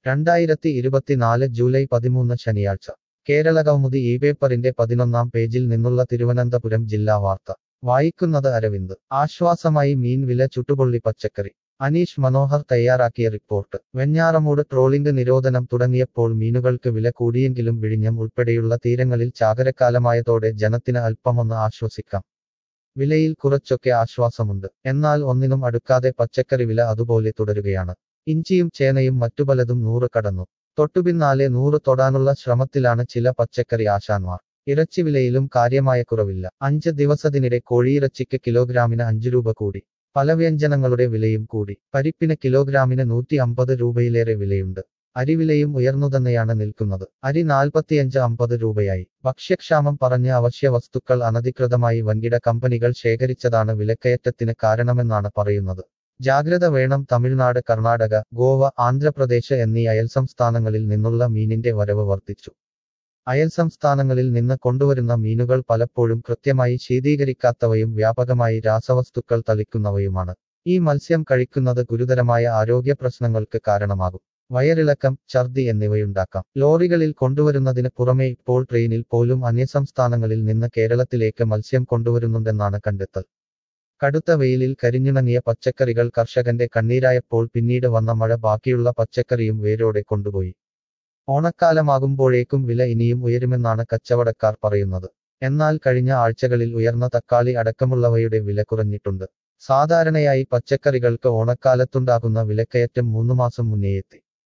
രണ്ടായിരത്തി ഇരുപത്തിനാല് ജൂലൈ പതിമൂന്ന് ശനിയാഴ്ച കേരള കൗമുദി ഈ പേപ്പറിന്റെ പതിനൊന്നാം പേജിൽ നിന്നുള്ള തിരുവനന്തപുരം ജില്ലാ വാർത്ത വായിക്കുന്നത് അരവിന്ദ് ആശ്വാസമായി മീൻ വില ചുട്ടുപൊള്ളി പച്ചക്കറി അനീഷ് മനോഹർ തയ്യാറാക്കിയ റിപ്പോർട്ട് വെഞ്ഞാറമൂട് ട്രോളിംഗ് നിരോധനം തുടങ്ങിയപ്പോൾ മീനുകൾക്ക് വില കൂടിയെങ്കിലും വിഴിഞ്ഞം ഉൾപ്പെടെയുള്ള തീരങ്ങളിൽ ചാകരക്കാലമായതോടെ ജനത്തിന് അല്പമൊന്ന് ആശ്വസിക്കാം വിലയിൽ കുറച്ചൊക്കെ ആശ്വാസമുണ്ട് എന്നാൽ ഒന്നിനും അടുക്കാതെ പച്ചക്കറി വില അതുപോലെ തുടരുകയാണ് ഇഞ്ചിയും ചേനയും മറ്റു പലതും നൂറ് കടന്നു തൊട്ടുപിന്നാലെ നൂറ് തൊടാനുള്ള ശ്രമത്തിലാണ് ചില പച്ചക്കറി ആശാന്മാർ ഇറച്ചി വിലയിലും കാര്യമായ കുറവില്ല അഞ്ച് ദിവസത്തിനിടെ കോഴിയിറച്ചിക്ക് കിലോഗ്രാമിന് അഞ്ചു രൂപ കൂടി പല വ്യഞ്ജനങ്ങളുടെ വിലയും കൂടി പരിപ്പിന് കിലോഗ്രാമിന് നൂറ്റി അമ്പത് രൂപയിലേറെ വിലയുണ്ട് അരിവിലയും ഉയർന്നുതന്നെയാണ് നിൽക്കുന്നത് അരി നാൽപ്പത്തിയഞ്ച് അമ്പത് രൂപയായി ഭക്ഷ്യക്ഷാമം പറഞ്ഞ അവശ്യ വസ്തുക്കൾ അനധികൃതമായി വൻകിട കമ്പനികൾ ശേഖരിച്ചതാണ് വിലക്കയറ്റത്തിന് കാരണമെന്നാണ് പറയുന്നത് ജാഗ്രത വേണം തമിഴ്നാട് കർണാടക ഗോവ ആന്ധ്രാപ്രദേശ് എന്നീ അയൽ സംസ്ഥാനങ്ങളിൽ നിന്നുള്ള മീനിന്റെ വരവ് വർദ്ധിച്ചു അയൽ സംസ്ഥാനങ്ങളിൽ നിന്ന് കൊണ്ടുവരുന്ന മീനുകൾ പലപ്പോഴും കൃത്യമായി ശീതീകരിക്കാത്തവയും വ്യാപകമായി രാസവസ്തുക്കൾ തളിക്കുന്നവയുമാണ് ഈ മത്സ്യം കഴിക്കുന്നത് ഗുരുതരമായ ആരോഗ്യ പ്രശ്നങ്ങൾക്ക് കാരണമാകും വയറിളക്കം ഛർദി എന്നിവയുണ്ടാക്കാം ലോറികളിൽ കൊണ്ടുവരുന്നതിന് പുറമെ ഇപ്പോൾ ട്രെയിനിൽ പോലും അന്യസംസ്ഥാനങ്ങളിൽ നിന്ന് കേരളത്തിലേക്ക് മത്സ്യം കൊണ്ടുവരുന്നുണ്ടെന്നാണ് കണ്ടെത്തൽ കടുത്ത വെയിലിൽ കരിഞ്ഞുണങ്ങിയ പച്ചക്കറികൾ കർഷകന്റെ കണ്ണീരായപ്പോൾ പിന്നീട് വന്ന മഴ ബാക്കിയുള്ള പച്ചക്കറിയും വേരോടെ കൊണ്ടുപോയി ഓണക്കാലമാകുമ്പോഴേക്കും വില ഇനിയും ഉയരുമെന്നാണ് കച്ചവടക്കാർ പറയുന്നത് എന്നാൽ കഴിഞ്ഞ ആഴ്ചകളിൽ ഉയർന്ന തക്കാളി അടക്കമുള്ളവയുടെ വില കുറഞ്ഞിട്ടുണ്ട് സാധാരണയായി പച്ചക്കറികൾക്ക് ഓണക്കാലത്തുണ്ടാകുന്ന വിലക്കയറ്റം മൂന്നു മാസം മുന്നേയെത്തി